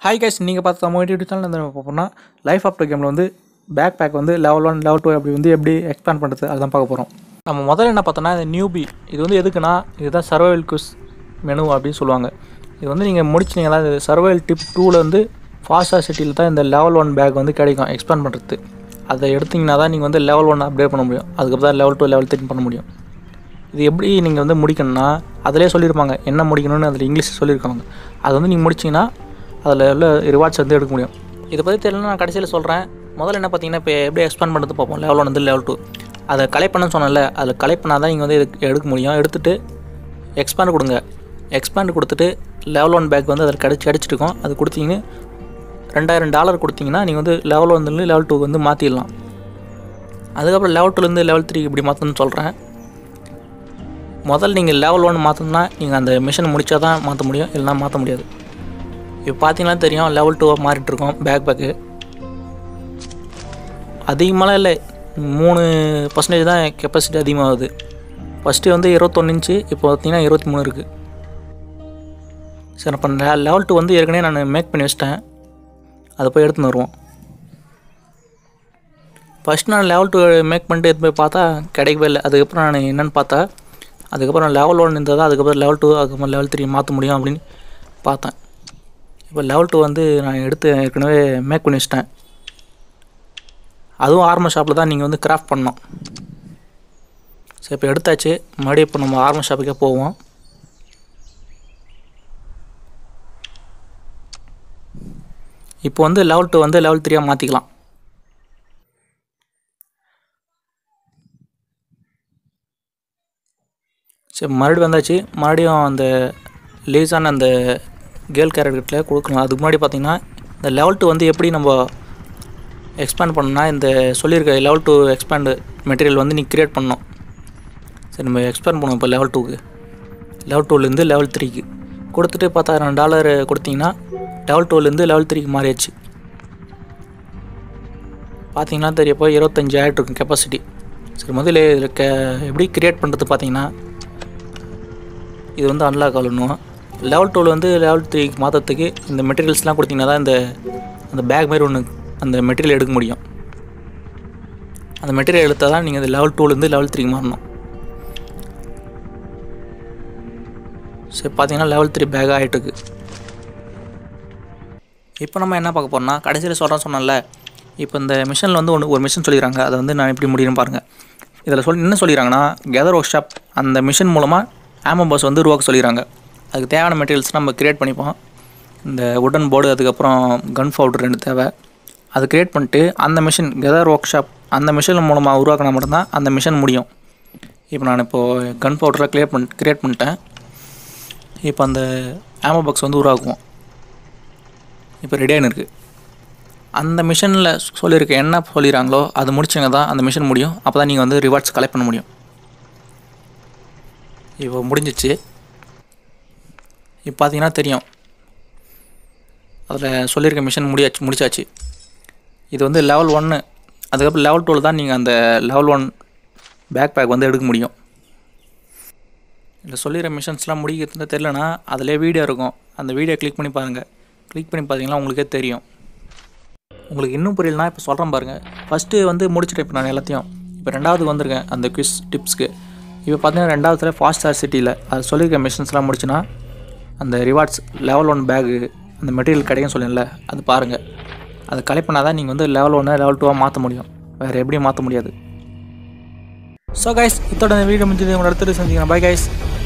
hi guys நீங்கள் பார்த்து நம்ம யூடியூப் சேனல் வந்து பார்ப்போம்னா லைஃப் ஆஃப்டர் கேமில் வந்து பேக் பேக் வந்து லெவல் ஒன் லெவல் டூ அப்படி வந்து எப்படி எக்ஸ்பேண்ட் பண்ணுறது அதுதான் பார்க்க போகிறோம் நம்ம முதல்ல என்ன பார்த்தோம்னா இந்த நியூபி இது வந்து எதுக்குன்னா இதுதான் சர்வைவல் குஸ் மெனு அப்படின்னு சொல்லுவாங்க இது வந்து நீங்கள் முடிச்சிங்கன்னா இது சர்வைவல் டிப் டூவில் வந்து ஃபாஸ்டா சிட்டியில் தான் இந்த லெவல் ஒன் பேக் வந்து கிடைக்கும் எக்ஸ்பேண்ட் பண்ணுறது அதை எடுத்திங்கன்னா தான் நீங்கள் வந்து லெவல் ஒன் அப்டேட் பண்ண முடியும் அதுக்கப்புறம் தான் லெவல் டூ லெவல் த்ரீ பண்ண முடியும் இது எப்படி நீங்கள் வந்து முடிக்கணும்னா அதிலே சொல்லியிருப்பாங்க என்ன முடிக்கணும்னு அதில் இங்கிலீஷ் சொல்லியிருக்காங்க அது வந்து நீங்கள் முடிச்சிங்கன்னா அதில் உள்ள ரிவார்ட்ஸ் வந்து எடுக்க முடியும் இதை பற்றி தெரியல நான் கடைசியில் சொல்கிறேன் முதல்ல என்ன பார்த்தீங்கன்னா இப்போ எப்படி எக்ஸ்பேண்ட் பண்ணுறது பார்ப்போம் லெவல் ஒன் வந்து லெவல் டூ அதை கலெக்ட் பண்ண சொன்னேன்ல அதில் கலெக்ட் பண்ணால் தான் நீங்கள் வந்து இதுக்கு எடுக்க முடியும் எடுத்துகிட்டு எக்ஸ்பேண்ட் கொடுங்க எக்ஸ்பேண்ட் கொடுத்துட்டு லெவல் ஒன் பேக் வந்து அதில் கிடச்சி கிடச்சிருக்கும் அது கொடுத்தீங்கன்னு ரெண்டாயிரம் டாலர் கொடுத்தீங்கன்னா நீங்கள் வந்து லெவல் ஒன்லேருந்து லெவல் டூ வந்து மாற்றிடலாம் அதுக்கப்புறம் லெவல் டூலேருந்து லெவல் த்ரீ இப்படி மாற்றணும்னு சொல்கிறேன் முதல்ல நீங்கள் லெவல் ஒன் மாற்றணும்னா நீங்கள் அந்த மிஷின் முடித்தா தான் மாற்ற முடியும் இல்லைனா மாற்ற முடியாது இப்போ பார்த்தீங்கன்னா தெரியும் லெவல் டூவாக மாறிட்டுருக்கோம் பேக் பேக்கு அதிகமாலாம் இல்லை மூணு பர்சன்டேஜ் தான் கெப்பாசிட்டி அதிகமாகுது ஃபஸ்ட்டு வந்து இருபத்தொன்று இன்ச்சு இப்போ பார்த்தீங்கன்னா இருபத்தி மூணு இருக்குது சரி இப்போ லெவல் டூ வந்து ஏற்கனவே நான் மேக் பண்ணி வச்சிட்டேன் அதை போய் எடுத்துன்னு வருவோம் ஃபஸ்ட் நான் லெவல் டூ மேக் பண்ணிட்டு எடுத்து போய் பார்த்தா கிடைக்கவே இல்லை அதுக்கப்புறம் நான் என்னென்னு பார்த்தா அதுக்கப்புறம் லெவல் ஒன் இருந்ததா அதுக்கப்புறம் லெவல் டூ அதுக்கப்புறம் லெவல் த்ரீ மாற்ற முடியும் அப்படின்னு பார்த்தேன் இப்போ லெவல் டூ வந்து நான் எடுத்து ஏற்கனவே மேக் பண்ணி வச்சிட்டேன் அதுவும் ஆர்மர் ஷாப்பில் தான் நீங்கள் வந்து கிராஃப்ட் பண்ணோம் சரி இப்போ எடுத்தாச்சு மறுபடியும் இப்போ நம்ம ஆர்மர் ஷாப்புக்கே போவோம் இப்போ வந்து லெவல் டூ வந்து லெவல் த்ரீயாக மாற்றிக்கலாம் சரி மறுபடியும் வந்தாச்சு மறுபடியும் அந்த லேஸான அந்த கேர்ள் கேரக்டரில் கொடுக்கணும் அதுக்கு முன்னாடி பார்த்தீங்கன்னா இந்த லெவல் டூ வந்து எப்படி நம்ம எக்ஸ்பேண்ட் பண்ணணும்னா இந்த சொல்லியிருக்க லெவல் டூ எக்ஸ்பேண்டு மெட்டீரியல் வந்து நீ க்ரியேட் பண்ணணும் சரி நம்ம எக்ஸ்பேண்ட் பண்ணுவோம் இப்போ லெவல் டூக்கு லெவல் டூலேருந்து லெவல் த்ரீக்கு கொடுத்துட்டு பத்தாயிரம் டாலர் கொடுத்தீங்கன்னா லெவல் டூலேருந்து லெவல் த்ரீக்கு மாறியாச்சு பார்த்தீங்கன்னா தெரியப்போ இருபத்தஞ்சி ஆயிட்டு இருக்கும் கெப்பாசிட்டி சரி முதல்ல இதில் கே எப்படி க்ரியேட் பண்ணுறது பார்த்தீங்கன்னா இது வந்து அன்லாக் ஆகணும் லெவல் டூவில் வந்து லெவல் த்ரீக்கு மாற்றத்துக்கு இந்த மெட்டீரியல்ஸ்லாம் கொடுத்தீங்கன்னா தான் இந்த அந்த பேக் மாதிரி ஒன்று அந்த மெட்டீரியல் எடுக்க முடியும் அந்த மெட்டீரியல் எடுத்தால் தான் நீங்கள் இந்த லெவல் டூலேருந்து லெவல் த்ரீக்கு மாறணும் சரி பார்த்தீங்கன்னா லெவல் த்ரீ பேக் ஆகிட்டுருக்கு இப்போ நம்ம என்ன பார்க்க போகிறோம்னா கடைசியில் சொல்கிறேன் சொன்னேன்ல இப்போ இந்த மிஷினில் வந்து ஒன்று ஒரு மிஷின் சொல்லிடுறாங்க அதை வந்து நான் எப்படி முடியும்னு பாருங்கள் இதில் சொல்லி என்ன சொல்லிடுறாங்கன்னா கெதர் ஒர்க் ஷாப் அந்த மிஷின் மூலமாக ஆமோ பஸ் வந்து உருவாக்க சொல்லிடுறாங்க அதுக்கு தேவையான மெட்டீரியல்ஸ் நம்ம க்ரியேட் பண்ணிப்போம் இந்த உடன் போர்டு அதுக்கப்புறம் கன் பவுடர் ரெண்டு தேவை அது க்ரியேட் பண்ணிட்டு அந்த மிஷின் கெதர் ஒர்க் ஷாப் அந்த மிஷின் மூலமாக உருவாக்கினா மட்டும்தான் அந்த மிஷின் முடியும் இப்போ நான் இப்போது கன் பவுடரில் க்ளியர் பண்ணி க்ரியேட் பண்ணிட்டேன் இப்போ அந்த ஆமோ பாக்ஸ் வந்து உருவாக்குவோம் இப்போ ரெடியாகின்னு இருக்குது அந்த மிஷினில் சொல்லியிருக்க என்ன சொல்லிடுறாங்களோ அது முடிச்சவங்க தான் அந்த மிஷின் முடியும் அப்போ தான் நீங்கள் வந்து ரிவார்ட்ஸ் கலெக்ட் பண்ண முடியும் இப்போ முடிஞ்சிச்சு இப்போ பார்த்தீங்கன்னா தெரியும் அதில் சொல்லியிருக்க மிஷின் முடியாச்சு முடிச்சாச்சு இது வந்து லெவல் ஒன்று அதுக்கப்புறம் லெவல் டூவில் தான் நீங்கள் அந்த லெவல் ஒன் பேக் பேக் வந்து எடுக்க முடியும் இதில் சொல்லிடுற மிஷன்ஸ்லாம் முடிக்கிறது தெரிலனா அதிலே வீடியோ இருக்கும் அந்த வீடியோ கிளிக் பண்ணி பாருங்கள் கிளிக் பண்ணி பார்த்தீங்கன்னா உங்களுக்கே தெரியும் உங்களுக்கு இன்னும் புரியலனா இப்போ சொல்கிறேன் பாருங்கள் ஃபஸ்ட்டு வந்து முடிச்சிட்டேன் இப்போ நான் எல்லாத்தையும் இப்போ ரெண்டாவது வந்திருக்கேன் அந்த குவிஸ் டிப்ஸ்க்கு இப்போ பார்த்தீங்கன்னா ரெண்டாவதுல ஃபாஸ்ட் ஸ்டார் சிட்டியில் அது சொல்லியிருக்க மிஷின்ஸ்லாம் முடிச்சுன்னா அந்த ரிவார்ட்ஸ் லெவல் ஒன் பேகு அந்த மெட்டீரியல் கிடைக்கும் சொல்லிடல அது பாருங்கள் அது கலெக்ட் பண்ணால் தான் நீங்கள் வந்து லெவல் ஒன்று லெவல் டூவாக மாற்ற முடியும் வேறு எப்படியும் மாற்ற முடியாது ஸோ கைஸ் இதோட இந்த வீடியோ முடிஞ்சது உங்களோட அடுத்தது சந்திக்கிறேன் பை கைஸ்